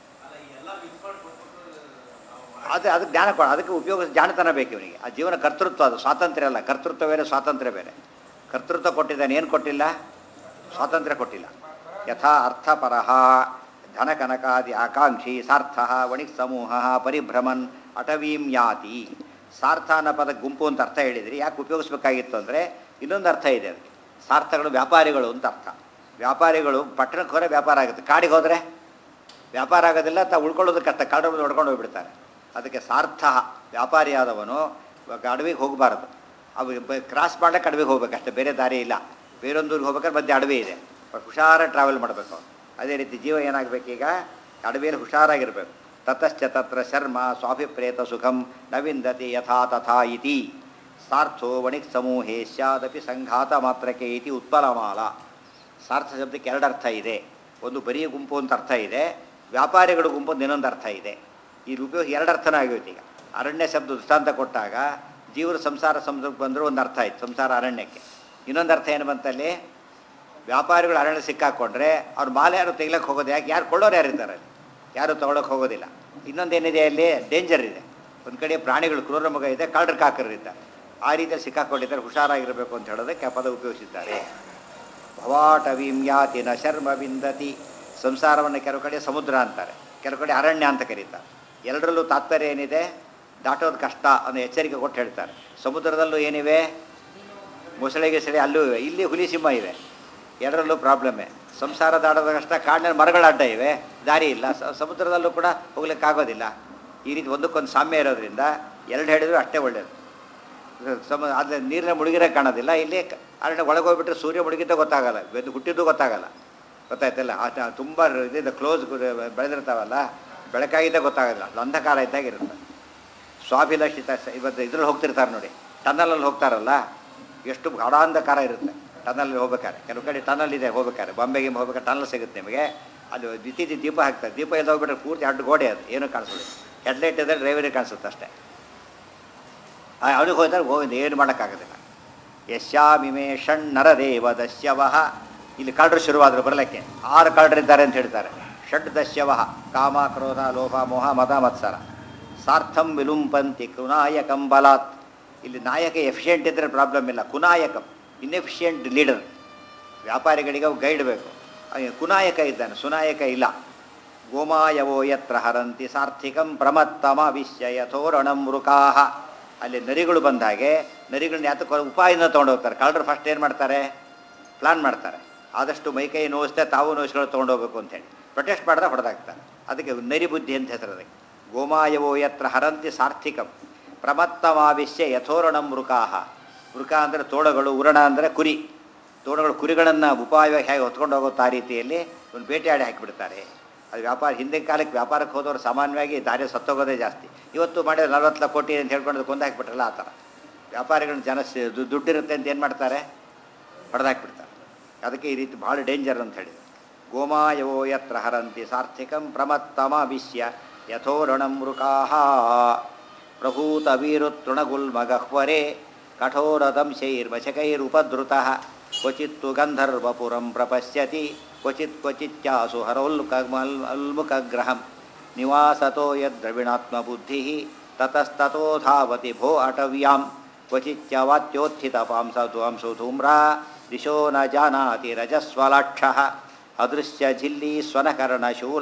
ಅದು ಅದಕ್ಕೆ ಜ್ಞಾನ ಕೊಡ ಅದಕ್ಕೆ ಉಪಯೋಗ ಜಾಣತನ ಬೇಕು ಇವನಿಗೆ ಆ ಜೀವನ ಕರ್ತೃತ್ವ ಅದು ಸ್ವಾತಂತ್ರ್ಯ ಅಲ್ಲ ಕರ್ತೃತ್ವ ಬೇರೆ ಸ್ವಾತಂತ್ರ್ಯ ಬೇರೆ ಕರ್ತೃತ್ವ ಕೊಟ್ಟಿದ್ದಾನೆ ಏನು ಕೊಟ್ಟಿಲ್ಲ ಸ್ವಾತಂತ್ರ್ಯ ಕೊಟ್ಟಿಲ್ಲ ಯಥಾ ಅರ್ಥಪರಃ ಧನಕನಕಾದಿ ಆಕಾಂಕ್ಷಿ ಸಾರ್ಥ ವಣಿಕ್ ಸಮೂಹ ಪರಿಭ್ರಮನ್ ಅಟವೀಂ ಯಾತಿ ಸಾರ್ಥ ಅನ್ನೋ ಪದ ಗುಂಪು ಅಂತ ಅರ್ಥ ಹೇಳಿದ್ರಿ ಯಾಕೆ ಉಪಯೋಗಿಸ್ಬೇಕಾಗಿತ್ತು ಅಂದರೆ ಇನ್ನೊಂದು ಅರ್ಥ ಇದೆ ಅದಕ್ಕೆ ಸಾರ್ಥಗಳು ವ್ಯಾಪಾರಿಗಳು ಅಂತ ಅರ್ಥ ವ್ಯಾಪಾರಿಗಳು ಪಟ್ಟಣಕ್ಕೆ ಹೋದರೆ ವ್ಯಾಪಾರ ಆಗುತ್ತೆ ಕಾಡಿಗೆ ಹೋದರೆ ವ್ಯಾಪಾರ ಆಗೋದಿಲ್ಲ ತಾ ಉಳ್ಕೊಳ್ಳೋದು ಕಷ್ಟ ಕಾಡು ನೋಡ್ಕೊಂಡು ಹೋಗ್ಬಿಡ್ತಾರೆ ಅದಕ್ಕೆ ಸಾರ್ಥ ವ್ಯಾಪಾರಿಯಾದವನು ಇವಾಗ ಅಡವಿಗೆ ಹೋಗಬಾರ್ದು ಅವು ಬ- ಕ್ರಾಸ್ ಮಾಡಕ್ಕೆ ಅಡವಿಗೆ ಹೋಗ್ಬೇಕು ಅಷ್ಟೇ ಬೇರೆ ದಾರಿ ಇಲ್ಲ ಬೇರೊಂದು ಊರಿಗೆ ಹೋಗ್ಬೇಕಾದ್ರೆ ಮಧ್ಯೆ ಅಡವಿ ಇದೆ ಬಟ್ ಹುಷಾರ ಟ್ರಾವೆಲ್ ಮಾಡಬೇಕು ಅವನು ಅದೇ ರೀತಿ ಜೀವ ಏನಾಗಬೇಕೀಗ ಅಡವಿಯಲ್ಲಿ ಹುಷಾರಾಗಿರಬೇಕು ತತಶ್ಚ ತತ್ರ ಶರ್ಮ ಸ್ವಾಭಿಪ್ರೇತ ಸುಖಂ ನ ವಿಂದತಿ ಯಥಾ ತಥಾ ಇತಿ ಸಾರ್ಥೋ ವಣಿಕ್ ಸಮೂಹೇ ಸ್ಯಾದಪಿ ಸಂಘಾತ ಮಾತ್ರಕ್ಕೆ ಇತಿ ಉತ್ಪಲಮಾಲ ಸಾರ್ಥ ಶಬ್ದಕ್ಕೆ ಎರಡು ಅರ್ಥ ಇದೆ ಒಂದು ಬರೀ ಗುಂಪು ಅಂತ ಅರ್ಥ ಇದೆ ವ್ಯಾಪಾರಿಗಳ ಗುಂಪು ಅಂತ ಇನ್ನೊಂದು ಅರ್ಥ ಇದೆ ಈ ಉಪಯೋಗ ಎರಡು ಅರ್ಥನೂ ಆಗೋಯ್ತು ಈಗ ಅರಣ್ಯ ಶಬ್ದ ದೃಷ್ಟಾಂತ ಕೊಟ್ಟಾಗ ಜೀವರ ಸಂಸಾರ ಸಂಸಾರಕ್ಕೆ ಬಂದರೂ ಒಂದು ಅರ್ಥ ಆಯ್ತು ಸಂಸಾರ ಅರಣ್ಯಕ್ಕೆ ಇನ್ನೊಂದು ಅರ್ಥ ಏನು ಬಂತಲ್ಲಿ ವ್ಯಾಪಾರಿಗಳು ಅರಣ್ಯ ಸಿಕ್ಕಾಕೊಂಡ್ರೆ ಅವ್ರು ಮಾಲೆ ಯಾರು ತೆಗಿಲಕ್ಕೆ ಹೋಗೋದು ಯಾಕೆ ಯಾರು ಕೊಳ್ಳೋರು ಯಾರು ಇರ್ತಾರೆ ಅಲ್ಲಿ ಯಾರು ತೊಗೊಳಕ್ಕೆ ಹೋಗೋದಿಲ್ಲ ಇನ್ನೊಂದೇನಿದೆ ಅಲ್ಲಿ ಡೇಂಜರ್ ಇದೆ ಒಂದು ಕಡೆ ಪ್ರಾಣಿಗಳು ಕ್ರೂರ ಮಗ ಇದೆ ಕಳ್ಳರ ಕಾಕರು ಇದ್ದಾರೆ ಆ ರೀತಿಯಲ್ಲಿ ಸಿಕ್ಕಾಕೊಂಡಿದ್ದಾರೆ ಹುಷಾರಾಗಿರಬೇಕು ಅಂತ ಹೇಳೋದಕ್ಕೆ ಆ ಪದ ಉಪಯೋಗಿಸಿದ್ದಾರೆ ಭವಾಟವೀಂ ಯಾತಿ ನ ಶರ್ಮ ವಿಂದತಿ ಸಂಸಾರವನ್ನು ಕೆಲವು ಕಡೆ ಸಮುದ್ರ ಅಂತಾರೆ ಕೆಲವು ಕಡೆ ಅರಣ್ಯ ಅಂತ ಕರೀತಾರೆ ಎರಡರಲ್ಲೂ ತಾತ್ಪರ್ಯ ಏನಿದೆ ದಾಟೋದು ಕಷ್ಟ ಅನ್ನೋ ಎಚ್ಚರಿಕೆ ಕೊಟ್ಟು ಹೇಳ್ತಾರೆ ಸಮುದ್ರದಲ್ಲೂ ಏನಿವೆ ಮೊಸಳೆ ಗಿಸಳೆ ಅಲ್ಲೂ ಇವೆ ಇಲ್ಲಿ ಹುಲಿ ಸಿಂಹ ಇವೆ ಎರಡರಲ್ಲೂ ಪ್ರಾಬ್ಲಮ್ಮೆ ಸಂಸಾರ ದಾಟೋದ ಕಷ್ಟ ಕಾಡಿನಲ್ಲಿ ಮರಗಳ ಅಡ್ಡ ಇವೆ ದಾರಿ ಇಲ್ಲ ಸ- ಸಮುದ್ರದಲ್ಲೂ ಕೂಡ ಹೋಗ್ಲಿಕ್ಕಾಗೋದಿಲ್ಲ ಈ ರೀತಿ ಒಂದಕ್ಕೊಂದು ಸಾಮ್ಯ ಇರೋದ್ರಿಂದ ಎರಡು ಹೇಳಿದ್ರು ಅಷ್ಟೇ ಒಳ್ಳೆಯದು ಸಮ ಆದರೆ ನೀರಿನ ಮುಳುಗಿರೋ ಕಾಣೋದಿಲ್ಲ ಇಲ್ಲಿ ಕ- ಅರಣ್ಯ ಒಳಗೆ ಹೋಗ್ಬಿಟ್ರೆ ಸೂರ್ಯ ಮುಳುಗಿದ್ದ ಗೊತ್ತಾಗಲ್ಲ ಬೆದ್ದು ಹುಟ್ಟಿದ್ದು ಗೊತ್ತಾಗಲ್ಲ ಗೊತ್ತಾಯ್ತಲ್ಲ ಆ ತುಂಬ ಇದಿದೆ ಕ್ಲೋಸ್ ಬೆಳೆದಿರ್ತಾವಲ್ಲ ಬೆಳಕಾಗಿದ್ದ ಗೊತ್ತಾಗಲ್ಲ ಅದು ಅಂಧಕಾರ ಇದ್ದಾಗಿರುತ್ತೆ ಸ್ವಾಭಿಲಾಷಿತ ಸ- ಇವತ್ತು ಇದ್ರಲ್ಲಿ ಹೋಗ್ತಿರ್ತಾರೆ ನೋಡಿ ಟನಲಲ್ಲಿ ಹೋಗ್ತಾರಲ್ಲ ಎಷ್ಟು ಗಾಢಾಂಧಕಾರ ಇರುತ್ತೆ ಟನಲ್ ಹೋಗ್ಬೇಕಾದ್ರೆ ಕೆಲವು ಕಡೆ ಟನಲ್ ಇದೆ ಹೋಗ್ಬೇಕಾದ್ರೆ ಬಾಂಬೆಗೆ ಹೋಗ್ಬೇಕಾದ್ರೆ ಟನಲ್ ಸಿಗುತ್ತೆ ನಿಮಗೆ ಅದು ದಿತಿ ದೀಪ ಹಾಕ್ತಾರೆ ದೀಪ ಎಲ್ಲ ಹೋಗ್ಬಿಟ್ರೆ ಪೂರ್ತಿ ಅಡ್ಡ ಗೋಡೆ ಅದು ಏನೂ ಕಾಣಿಸೋದು ಹೆಡ್ಲೈಟ್ ಇದ್ದರೆ ಡ್ರೈವರಿಗೆ ಕಾಣಿಸುತ್ತೆ ಅಷ್ಟೇ ಅವನಿಗೆ ಹೋದ್ರೆ ಗೋವಿಂದ ಏನು ಮಾಡೋಕ್ಕಾಗೋದಿಲ್ಲ ಯಶ್ಯಾಮಿಮೇ ಷಣ್ಣರದೇವ ದಸ್ಯವಹ ಇಲ್ಲಿ ಕಳ್ಳರು ಶುರುವಾದರು ಬರಲಿಕ್ಕೆ ಆರು ಕಳ್ಳರಿದ್ದಾರೆ ಅಂತ ಹೇಳ್ತಾರೆ ಷಡ್ ದಸ್ಯವಹ ಕಾಮ ಕ್ರೋಧ ಲೋಭ ಮೋಹ ಮದ ಮತ್ಸರ ಸಾರ್ಥಂ ವಿಲುಂಪಂತಿ ಕುನಾಯಕಂ ಬಲಾತ್ ಇಲ್ಲಿ ನಾಯಕ ಎಫಿಷಿಯೆಂಟ್ ಇದ್ದರೆ ಪ್ರಾಬ್ಲಮ್ ಇಲ್ಲ ಕುನಾಯಕಂ ಇನ್ಎಫಿಷಿಯೆಂಟ್ ಲೀಡರ್ ವ್ಯಾಪಾರಿಗಳಿಗೆ ಅವು ಗೈಡ್ ಬೇಕು ಅಯ್ಯ, ಕುನಾಯಕ ಇದ್ದಾನೆ ಸುನಾಯಕ ಇಲ್ಲ ಗೋಮಾಯವೋ ಯತ್ರ ಹರಂತಿ ಸಾರ್ಥಿಕಂ ಪ್ರಮತ್ತಮ ವಿಶ್ಯ ಯಥೋರಣಂ ಮೃಕಾಹ ಅಲ್ಲಿ ನರಿಗಳು ಬಂದ ಹಾಗೆ ನರಿಗಳನ್ನ ಯಾತಕ್ಕೆ ಉಪಾಯನ ತೊಗೊಂಡು ಹೋಗ್ತಾರೆ ಕಳ್ಳರು ಫಸ್ಟ್ ಏನು ಮಾಡ್ತಾರೆ ಪ್ಲಾನ್ ಮಾಡ್ತಾರೆ ಆದಷ್ಟು ಮೈಕೈ ನೋವಿಸ್ದೆ ತಾವು ನೋಯಿಸ್ಕೊಂಡು ತೊಗೊಂಡೋಗ್ಬೇಕು ಅಂತೇಳಿ ಪ್ರೊಟೆಸ್ಟ್ ಮಾಡಿದ್ರೆ ಹೊಡೆದಾಗ್ತಾರೆ ಅದಕ್ಕೆ ನರಿ ಬುದ್ಧಿ ಅಂತ ಹೆಸರು ಅದಕ್ಕೆ ಗೋಮಾಯವೋ ಯತ್ರ ಹರಂತಿ ಸಾರ್ಥಿಕಂ ಪ್ರಮತ್ತಮಾವಿಶ್ಯ ಯಥೋರಣಂ ಮೃಕಾಹ ಮೃಕ ಅಂದರೆ ತೋಳಗಳು ಉರಣ ಅಂದರೆ ಕುರಿ ತೋಳಗಳು ಕುರಿಗಳನ್ನು ಉಪಾಯವಾಗಿ ಹೇಗೆ ಹೊತ್ಕೊಂಡು ಹೋಗುತ್ತಾ ಆ ರೀತಿಯಲ್ಲಿ ಒಂದು ಬೇಟೆಯಾಡಿ ಹಾಕಿಬಿಡ್ತಾರೆ ಅದು ವ್ಯಾಪಾರ ಹಿಂದಿನ ಕಾಲಕ್ಕೆ ವ್ಯಾಪಾರಕ್ಕೆ ಹೋದವರು ಸಾಮಾನ್ಯವಾಗಿ ದಾರಿ ಸತ್ತೋಗೋದೇ ಜಾಸ್ತಿ ಇವತ್ತು ಮಾಡಿದ್ರೆ ನಲ್ವತ್ತು ಲಕ್ಷ ಕೋಟಿ ಅಂತ ಹೇಳ್ಕೊಂಡು ಕೊಂದು ಹಾಕ್ಬಿಟ್ರಲ್ಲ ಆ ಥರ ವ್ಯಾಪಾರಿಗಳು ಜನ ಸ- ದು- ದುಡ್ಡಿರುತ್ತೆ ಅಂತ ಏನು ಮಾಡ್ತಾರೆ ಹೊಡೆದಾಕ್ಬಿಡ್ತಾರೆ ಅದಕ್ಕೆ ಈ ರೀತಿ ಭಾಳ ಡೇಂಜರ್ ಅಂತ ಹೇಳಿದ್ರು ಗೋಮಾಯವೋ ಯತ್ರ ಹರಂತಿ ಸಾರ್ಥಿಕಂ ಪ್ರಮತ್ತಮ ವಿಶ್ಯ ಯಥೋರಣಂ ಮೃಕಾಹ ಪ್ರಭೂತ ವೀರು ತೃಣಗುಲ್ಮಗಹ್ವರೆ ಕಠೋರದಂಶೈರ್ವಶಕೈರುಪದ್ರುತಃ ಕ್ವಚಿತ್ತು ಗಂಧರ್ವಪುರಂ ಪ್ರಪಶ್ಯತಿ ಕ್ವಚಿತ್ ಕ್ವಚಿತ್ಯಾಸು ಹರೋಲ್ಕಮಲ್ ಅಲ್ಮುಖಗ್ರಹಂ ನಿವಾಸತೋ ಯದ್ರವಿಣಾತ್ಮಬುದ್ಧಿ ತತಸ್ತತೋ ಧಾವತಿ ಭೋ ಅಟವ್ಯಾಂ ಕ್ವಚಿತ್ಯವಾತ್ಯೋತ್ಥಿತ ಪಾಂಸು ಧೂಮ್ರಾ ದಿಶೋ ನ ಜಾನಾತಿ ರಜಸ್ವಲಾಕ್ಷ ಅದೃಶ್ಯ ಝಿಲ್ಲಿ ಸ್ವನಕರ್ಣಶೂಲ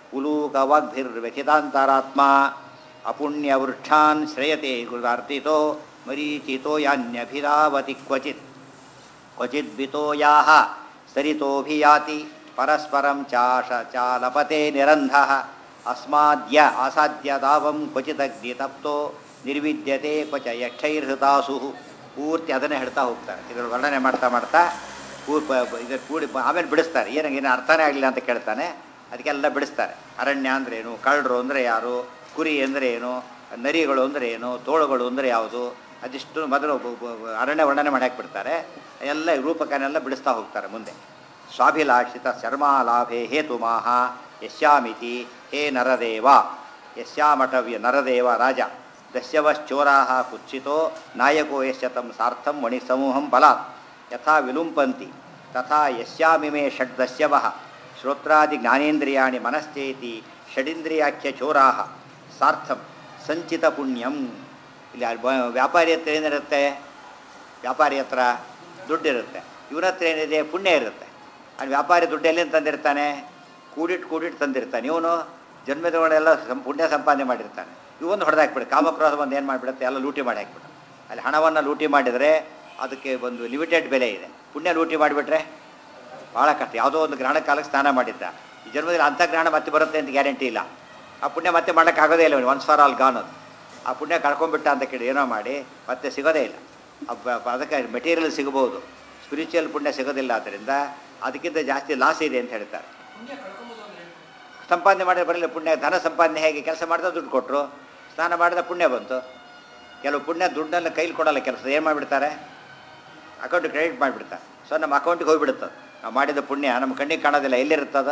ಉಲೂಕವಾಗ್ಭಿರ್ವ್ಯಥಿತಾಂತರಾತ್ಮ ಅಪುಣ್ಯವೃಕ್ಷಾನ್ ಶ್ರಯತೆ ಗುರುದಾರ್ತಿತೋ ಮರೀಚಿತೋ ಯಾನ್ಯಭಿಧಾವತಿ ಕ್ವಚಿತ್ ಕ್ವಚಿದ್ವಿತೋ ಯಾಹ ಸರಿತೋಭಿಯಾತಿ ಪರಸ್ಪರಂ ಚಾಶ ಚಾಲಪತೆ ನಿರಂಧಃ ಅಸ್ಮಾದ್ಯ ಅಸಾಧ್ಯ ದಾವಂ ಕ್ವಚಿದಗ್ನಿತಪ್ತೋ ನಿರ್ವಿದ್ಯತೆ ಕ್ವಚ ಯಕ್ಷೈರ್ಹೃತಾಸು ಪೂರ್ತಿ ಅದನ್ನೇ ಹೇಳ್ತಾ ಹೋಗ್ತಾರೆ ಇದ್ರ ವರ್ಣನೆ ಮಾಡ್ತಾ ಮಾಡ್ತಾ ಪೂರ್ ಇದ್ರ ಕೂಡಿ ಆಮೇಲೆ ಬಿಡಿಸ್ತಾರೆ ಏನಾಗ ಏನು ಅರ್ಥನೇ ಆಗಲಿಲ್ಲ ಅಂತ ಕೇಳ್ತಾನೆ ಅದಕ್ಕೆಲ್ಲ ಬಿಡಿಸ್ತಾರೆ ಅರಣ್ಯ ಅಂದ್ರೆ ಏನು ಕಳ್ಳರು ಅಂದರೆ ಯಾರು ಕುರಿ ಅಂದರೆ ಏನು ನರಿಗಳು ಅಂದರೆ ಏನು ತೋಳುಗಳು ಅಂದರೆ ಯಾವುದು ಅದಿಷ್ಟು ಮೊದಲು ಬ- ಬ- ಬ- ಅರಣ್ಯ ವರ್ಣನೆ ಮಾಡಿ ಹಾಕ್ಬಿಡ್ತಾರೆ ಎಲ್ಲ ರೂಪಕನೆಲ್ಲ ಬಿಡಿಸ್ತಾ ಹೋಗ್ತಾರೆ ಮುಂದೆ ಸ್ವಾಭಿಲಾಷಿತ ಶರ್ಮಾಲಾಭೆ ಹೇತುಮಾಹ ಯಶ್ಯಾಮಿತಿ ಹೇ ನರದೇವ ಯಶ್ಯಾಮಠವ್ಯ ನರದೇವ ರಾಜ ದಸ್ಯವಶ್ಚೋರಾ ಕುತ್ಸಿತೋ ನಾಯಕೋ ಯಶ್ಯ ತಂ ಸಾರ್ಥಂ ಮಣಿಸಮೂಹಂ ಬಲಾತ್ ಯಥಾ ವಿಲುಂಪಂತಿ ತಥಾ ಯಶ್ಯಾಮಿಮೇ ಷಡ್ ದಸ್ಯವ ಶ್ರೋತ್ರಾದಿ ಜ್ಞಾನೇಂದ್ರಿಯಾಣಿ ಮನಶ್ಚೇತಿ ಷಡಿಂದ್ರಿಯಾಖ್ಯ ಚೋರಾ ಸಾರ್ಥಂ ಸಂಚಿತ ಪುಣ್ಯಂ ಇಲ್ಲಿ ಆ ಬ- ವ್ಯಾಪಾರಿ ಹತ್ರ ಏನಿರುತ್ತೆ ವ್ಯಾಪಾರಿ ಹತ್ರ ದುಡ್ಡಿರುತ್ತೆ ಇವರ ಹತ್ರ ಏನಿದೆ ಪುಣ್ಯ ಇರುತ್ತೆ ಅಲ್ಲಿ ವ್ಯಾಪಾರಿ ದುಡ್ಡು ಎಲ್ಲಿಂದ ತಂದಿರ್ತಾನೆ ಕೂಡಿಟ್ಟು ಕೂಡಿಟ್ಟು ತಂದಿರ್ತಾನೆ ಇವನು ಜನ್ಮದೊಳಗೆಲ್ಲ ಸಂ ಪುಣ್ಯ ಸಂಪಾದನೆ ಮಾಡಿರ್ತಾನೆ ಇವೊಂದು ಹೊಡೆದಾಕ್ಬಿಡು ಕಾಮಕ್ರೋಧ ಬಂದು ಏನು ಮಾಡಿಬಿಡುತ್ತೆ ಎಲ್ಲ ಲೂಟಿ ಮಾಡಿ ಹಾಕ್ಬಿಡು ಅಲ್ಲಿ ಹಣವನ್ನು ಲೂಟಿ ಮಾಡಿದರೆ ಅದಕ್ಕೆ ಒಂದು ಲಿಮಿಟೆಡ್ ಬೆಲೆ ಇದೆ ಪುಣ್ಯ ಲೂಟಿ ಮಾಡಿಬಿಟ್ರೆ ಭಾಳ ಕಷ್ಟ ಯಾವುದೋ ಒಂದು ಗ್ರಹಣ ಕಾಲಕ್ಕೆ ಸ್ನಾನ ಮಾಡಿದ್ದ ಈ ಜನ್ಮದಲ್ಲಿ ಅಂಥ ಗ್ರಹಣ ಮತ್ತೆ ಬರುತ್ತೆ ಅಂತ ಗ್ಯಾರಂಟಿ ಇಲ್ಲ ಆ ಪುಣ್ಯ ಮತ್ತೆ ಮಾಡೋಕ್ಕಾಗೋದೇ ಇಲ್ಲ ಒನ್ಸ್ ಫಾರ್ ಆಲ್ ಗಾನ್ ಅದು ಆ ಪುಣ್ಯ ಕಳ್ಕೊಂಡ್ಬಿಟ್ಟ ಅಂತ ಕೇಳಿ ಏನೋ ಮಾಡಿ ಮತ್ತೆ ಸಿಗೋದೇ ಇಲ್ಲ ಅಬ್ಬ- ಅಬ್ಬ- ಅದಕ್ಕೆ ಮೆಟೀರಿಯಲ್ ಸಿಗಬಹುದು ಸ್ಪಿರಿಚುವಲ್ ಪುಣ್ಯ ಸಿಗೋದಿಲ್ಲ ಆದ್ದರಿಂದ ಅದಕ್ಕಿಂತ ಜಾಸ್ತಿ ಲಾಸ್ ಇದೆ ಅಂತ ಹೇಳ್ತಾರೆ ಸಂಪಾದನೆ ಮಾಡಿದ್ರೆ ಬರಲಿಲ್ಲ ಪುಣ್ಯ ಧನ ಸಂಪಾದನೆ ಹೇಗೆ ಕೆಲಸ ಮಾಡಿದ್ರೆ ದುಡ್ಡು ಕೊಟ್ಟರು ಸ್ನಾನ ಮಾಡಿದ್ರೆ ಪುಣ್ಯ ಬಂತು ಕೆಲವು ಪುಣ್ಯ ದುಡ್ಡನ್ನು ಕೈಲಿ ಕೊಡಲ್ಲ ಕೆಲಸ ಏನು ಮಾಡಿಬಿಡ್ತಾರೆ ಅಕೌಂಟ್ ಕ್ರೆಡಿಟ್ ಮಾಡಿಬಿಡ್ತಾರೆ ಸೊ ನಮ್ಮ ಅಕೌಂಟಿಗೆ ಹೋಗಿಬಿಡುತ್ತದೆ ನಾವು ಮಾಡಿದ ಪುಣ್ಯ ನಮ್ಮ ಕಣ್ಣಿಗೆ ಕಾಣೋದಿಲ್ಲ ಎಲ್ಲಿರುತ್ತದ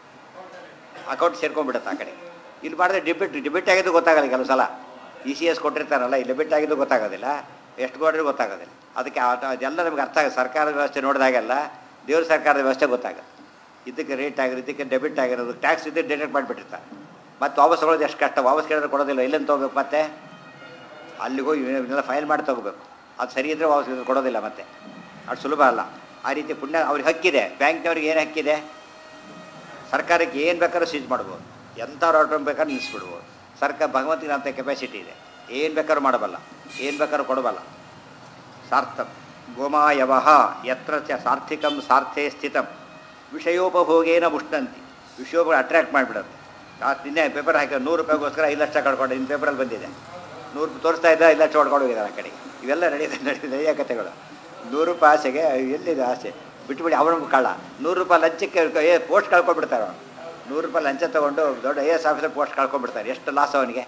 ಅಕೌಂಟ್ ಸೇರ್ಕೊಂಡ್ಬಿಡುತ್ತೆ ಆ ಕಡೆ ಇಲ್ಲಿ ಮಾಡಿದ್ರೆ ಡಿಬಿಟ್ ಡಿಬಿಟ್ ಆಗಿದ್ದು ಗೊತ್ತಾಗಲ್ಲ ಕೆಲವು ಸಲ ಇ ಸಿ ಎಸ್ ಕೊಟ್ಟಿರ್ತಾರಲ್ಲ ಇಲ್ಲಿ ಡೆಬಿಟ್ ಆಗಿದ್ದು ಗೊತ್ತಾಗೋದಿಲ್ಲ ಎಷ್ಟು ಕೊಟ್ಟರೆ ಗೊತ್ತಾಗೋದಿಲ್ಲ ಅದಕ್ಕೆ ಆ- ಅದೆಲ್ಲ ನಮ್ಗೆ ಅರ್ಥ ಆಗುತ್ತೆ ಸರ್ಕಾರದ ವ್ಯವಸ್ಥೆ ನೋಡಿದಾಗೆಲ್ಲ ದೇವ್ರ ಸರ್ಕಾರದ ವ್ಯವಸ್ಥೆ ಗೊತ್ತಾಗುತ್ತೆ ಇದಕ್ಕೆ ರೇಟ್ ಆಗಿರೋ ಇದಕ್ಕೆ ಡೆಬಿಟ್ ಆಗಿರೋದು ಟ್ಯಾಕ್ಸ್ ಇದ್ದು ಡಿಡಕ್ಟ್ ಮಾಡಿಬಿಟ್ಟಿರ್ತಾರೆ ಮತ್ತೆ ವಾಪಸ್ ತಗೊಳ್ಳೋದು ಎಷ್ಟು ಕಷ್ಟ ವಾಪಸ್ ಕೇಳಿದ್ರೆ ಕೊಡೋದಿಲ್ಲ ಎಲ್ಲಿಂದ ತೊಗೋಬೇಕು ಮತ್ತೆ ಅಲ್ಲಿಗೆ ಹೋಗಿ ಇವನ್ನೆಲ್ಲ ಫೈಲ್ ಮಾಡಿ ತೊಗೋಬೇಕು ಅದು ಸರಿ ಇದ್ದರೆ ವಾಪಸ್ ಕೊಡೋದಿಲ್ಲ ಮತ್ತೆ ಅದು ಸುಲಭ ಅಲ್ಲ ಆ ರೀತಿ ಪುಣ್ಯ ಅವ್ರಿಗೆ ಹಕ್ಕಿದೆ ಬ್ಯಾಂಕ್ನವ್ರಿಗೆ ಏನು ಹಕ್ಕಿದೆ ಸರ್ಕಾರಕ್ಕೆ ಏನು ಬೇಕಾದ್ರೂ ಸೀಜ್ ಮಾಡ್ಬೋದು ಎಂಥವ್ರು ಆರ್ಡರ್ ಬೇಕಾದ್ರೂ ನಿಲ್ಲಿಸ್ಬಿಡ್ಬೋದು ಸರ್ಕಾರ ಭಗವಂತನಿಗೆ ಅಂತ ಕೆಪಾಸಿಟಿ ಇದೆ ಏನು ಬೇಕಾದ್ರೂ ಮಾಡಬಲ್ಲ ಏನು ಬೇಕಾದ್ರೂ ಕೊಡಬಲ್ಲ ಸಾರ್ಥಂ ಗೋಮಾಯವ ಯತ್ರ ಚ ಸಾರ್ಥಿಕಂ ಸಾರ್ಥೇ ಸ್ಥಿತಂ ವಿಷಯೋಪಭೋಗೇನ ಮುಷ್ಟಂತಿ ವಿಷಯೋಪಭೋಗ ಅಟ್ರಾಕ್ಟ್ ಮಾಡಿಬಿಡುತ್ತೆ ಆ ನಿನ್ನೆ ಪೇಪರ್ ಹಾಕಿ ನೂರು ರೂಪಾಯಿಗೋಸ್ಕರ ಐದು ಲಕ್ಷ ಕಳ್ಕೊಂಡು ಇನ್ನು ಪೇಪರಲ್ಲಿ ಬಂದಿದೆ ನೂರು ರೂಪಾಯಿ ತೋರಿಸ್ತಾ ಇದ್ದ ಐದು ಲಕ್ಷ ಹೊಡ್ಕೊಂಡು ಹೋಗಿದ್ದಾರೆ ಆ ಕಡೆಗೆ ಇವೆಲ್ಲ ನಡೆಯುತ್ತೆ ನಡೆಯುತ್ತೆ ನಡೆಯೋ ಕಥೆಗಳು ನೂರು ರೂಪಾಯಿ ಆಸೆಗೆ ಎಲ್ಲಿದೆ ಆಸೆ ಬಿಟ್ಬಿಡಿ ಅವನು ಕಳ್ಳ ನೂರು ರೂಪಾಯಿ ಲಂಚಕ್ಕೆ ಏ ಪೋಸ್ಟ್ ಕಳ್ಕೊಂಡ್ಬಿಡ್ತಾರೆ ಅವನು ನೂರು ರೂಪಾಯಿ ಲಂಚ ತೊಗೊಂಡು ದೊಡ್ಡ ಐ ಎಸ್ ಆಫೀಸರ್ ಪೋಸ್ಟ್ ಕಳ್ಕೊಂಡ್ಬಿಡ್ತಾರೆ ಎಷ್ಟು ಲಾಸ್ ಅವನಿಗೆ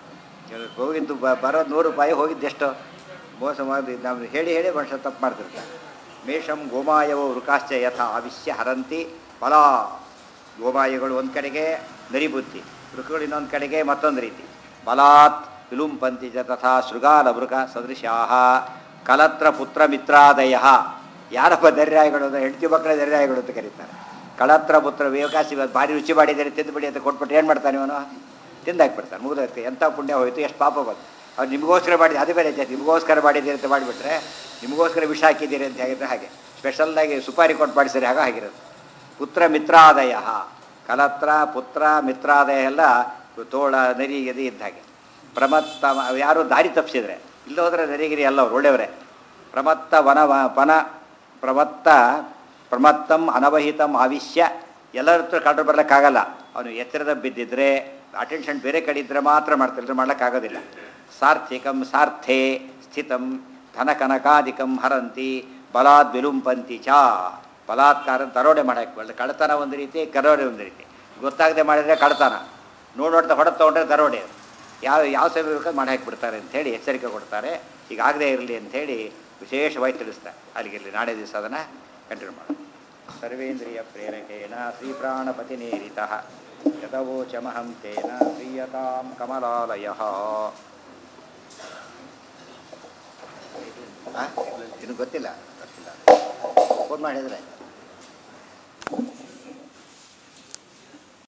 ಹೋಗಿದ್ದು ಬ- ಬರೋದು ನೂರು ರೂಪಾಯಿ ಹೋಗಿದ್ದು ಎಷ್ಟು ಮೋಸ ಮಾಡಿ ನಾವು ಹೇಳಿ ಹೇಳಿ ಮನುಷ್ಯ ತಪ್ಪು ಮಾಡ್ತಿರ್ತಾರೆ ಮೇಷಂ ಗೋಮಾಯವೋ ವೃಕಾಶ್ಚ ಯಥ ಆವಿಶ್ಯ ಹರಂತಿ ಫಲ ಗೋಮಾಯಗಳು ಒಂದು ಕಡೆಗೆ ನರಿಬುದ್ಧಿ ವೃಕಗಳು ಇನ್ನೊಂದು ಕಡೆಗೆ ಮತ್ತೊಂದು ರೀತಿ ಬಲಾತ್ ವಿಲುಂಪಂತಿ ಚ ತಥಾ ಶೃಗಾಲ ವೃಕ ಸದೃಶಾಹ ಕಲತ್ರ ಪುತ್ರ ಮಿತ್ರಾದಯ ಯಾರಪ್ಪ ದರ್ಯಾಯಗಳು ಅಂದ್ರೆ ಹೆಂಡತಿ ಮಕ್ಕಳ ದರ್ಯಾಯಗಳು ಅಂತ ಕರೀತಾರೆ ಕಳತ್ರ ಪುತ್ರ ವಿವಕಾಶ ಇವತ್ತು ಭಾರಿ ರುಚಿ ಮಾಡಿದ್ದಾರೆ ತಿಂದುಬಿಡಿ ಅಂತ ಕೊಟ್ಬಿಟ್ಟು ಏನು ಮಾಡ್ತಾನೆ ಇವನು ತಿಂದಾಕ್ಬಿಡ್ತಾನೆ ಮುಗಿದೋಯ್ತು ಎಂಥ ಪುಣ್ಯ ಹೋಯ್ತು ಎಷ್ಟು ಪಾಪ ಬಂತು ಅವ್ರು ನಿಮಗೋಸ್ಕರ ಮಾಡಿದ್ದು ಅದು ಬೇರೆ ಜಾತಿ ನಿಮಗೋಸ್ಕರ ಮಾಡಿದ್ದೀರಿ ಅಂತ ಮಾಡಿಬಿಟ್ರೆ ನಿಮಗೋಸ್ಕರ ವಿಷ ಹಾಕಿದ್ದೀರಿ ಅಂತ ಹೇಳಿದ್ರೆ ಹಾಗೆ ಸ್ಪೆಷಲ್ಲಾಗಿ ಸುಪಾರಿ ಕೊಟ್ಟು ಮಾಡಿಸಿದ್ರೆ ಆಗ ಆಗಿರೋದು ಪುತ್ರ ಮಿತ್ರಾದಯ ಕಲತ್ರ ಪುತ್ರ ಮಿತ್ರಾದಯ ಎಲ್ಲ ತೋಳ ನರಿ ಎದೆ ಇದ್ದ ಹಾಗೆ ಪ್ರಮತ್ತ ಯಾರು ದಾರಿ ತಪ್ಪಿಸಿದ್ರೆ ಇಲ್ಲ ಹೋದ್ರೆ ನರಿಗಿರಿ ಎಲ್ಲ ಅವ್ರು ಒಳ್ಳೆಯವರೇ ಪ್ರಮತ್ತ ವನ ವನ ಪ್ರಮತ್ತ ಪ್ರಮತ್ತಂ ಅನವಹಿತಂ ಆವಿಶ್ಯ ಎಲ್ಲರ ಹತ್ರ ಕಂಡು ಬರ್ಲಿಕ್ಕಾಗಲ್ಲ ಅವನು ಎತ್ತರದ ಬಿದ್ದಿದ್ರೆ ಅಟೆನ್ಷನ್ ಬೇರೆ ಕಡೆ ಇದ್ದರೆ ಮಾತ್ರ ಮಾಡ್ತಿಲ್ಲ ಮಾಡ್ಲಿಕ್ಕಾಗೋದಿಲ್ಲ ಸಾರ್ಥಿಕಂ ಸಾರ್ಥೇ ಸ್ಥಿತಂ ಧನಕನಕಾದಿಕಂ ಹರಂತಿ ಬಲಾದ್ ವಿಲುಂಪಂತಿ ಚ ಬಲಾತ್ಕಾರ ದರೋಡೆ ಮಾಡಕ್ಕೆ ಬರ್ತದೆ ಕಳ್ಳತನ ಒಂದು ರೀತಿ ಕರೋಡೆ ಒಂದು ರೀತಿ ಗೊತ್ತಾಗದೆ ಮಾಡಿದರೆ ಕಳ್ಳತನ ನೋಡಿ ನೋಡ್ತಾ ಹೊಡೆದು ತೊಗೊಂಡ್ರೆ ದರೋಡೆ ಯಾವ ಯಾವ ಸಮಯ ಬೇಕಾದ್ರೆ ಮಾಡಿ ಹಾಕಿಬಿಡ್ತಾರೆ ಅಂಥೇಳಿ ಎಚ್ಚರಿಕೆ ಕೊಡ್ತಾರೆ ಈಗ ಆಗದೇ ಇರಲಿ ಅಂಥೇಳಿ ವಿಶೇಷವಾಗಿ ತಿಳಿಸ್ತಾರೆ ಅಲ್ಲಿಗಿರಲಿ ನಾಳೆ ದಿವಸ ಅದನ್ನು ಕಂಟಿನ್ಯೂ ಮಾಡೋಣ ಸರ್ವೇಂದ್ರಿಯ ಪ್ರೇರಕೇಣ ಶ್ರೀಪ್ರಾಣಪತಿ ನೇರಿತ ಯಥವೋಚಮಹಂ ತೇನ ಪ್ರೀಯತಾಂ ಕಮಲಾಲಯ ಇನ್ನು ಗೊತ್ತಿಲ್ಲ ಗೊತ್ತಿಲ್ಲ ಫೋನ್ ಮಾಡಿದ್ರೆ